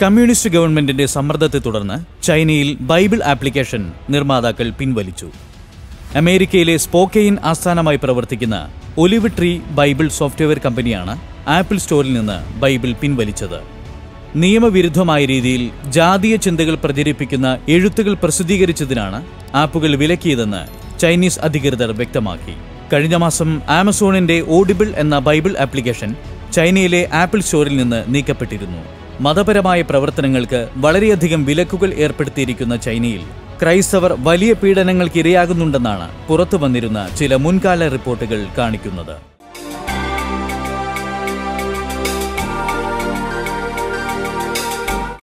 communist ഗവൺമെന്റിന്റെ സമ്മർദ്ദത്തെ തുടർന്ന് ചൈനയിൽ ബൈബിൾ ആപ്ലിക്കേഷൻ നിർമ്മാതാക്കൾ പിൻവലിച്ചു അമേരിക്കയിലെ സ്പോക്കെയിൻ ആസ്ഥാനമായി പ്രവർത്തിക്കുന്ന ഒലിവ് ട്രീ ബൈബിൾ സോഫ്റ്റ്വെയർ കമ്പനിയാണ് ആപ്പിൾ സ്റ്റോറിൽ നിന്ന് ബൈബിൾ പിൻവലിച്ചത് നിയമവിരുദ്ധമായ രീതിയിൽ ജാതീയ ചിന്തകൾ പ്രചരിപ്പിക്കുന്ന എഴുത്തുകൾ പ്രസിദ്ധീകരിച്ചതിനാണ് ആപ്പുകൾ വിലക്കിയതെന്ന് ചൈനീസ് അധികൃതർ വ്യക്തമാക്കി കഴിഞ്ഞ മാസം ആമസോണിന്റെ ഓഡിബിൾ എന്ന ബൈബിൾ ആപ്ലിക്കേഷൻ ചൈനയിലെ ആപ്പിൾ സ്റ്റോറിൽ നിന്ന് നീക്കപ്പെട്ടിരുന്നു മതപരമായ പ്രവർത്തനങ്ങൾക്ക് വളരെയധികം വിലക്കുകൾ ഏർപ്പെടുത്തിയിരിക്കുന്ന ചൈനയിൽ ക്രൈസ്തവർ വലിയ പീഡനങ്ങൾക്ക് ഇരയാകുന്നുണ്ടെന്നാണ് പുറത്തു വന്നിരുന്ന ചില മുൻകാല റിപ്പോർട്ടുകൾ കാണിക്കുന്നത്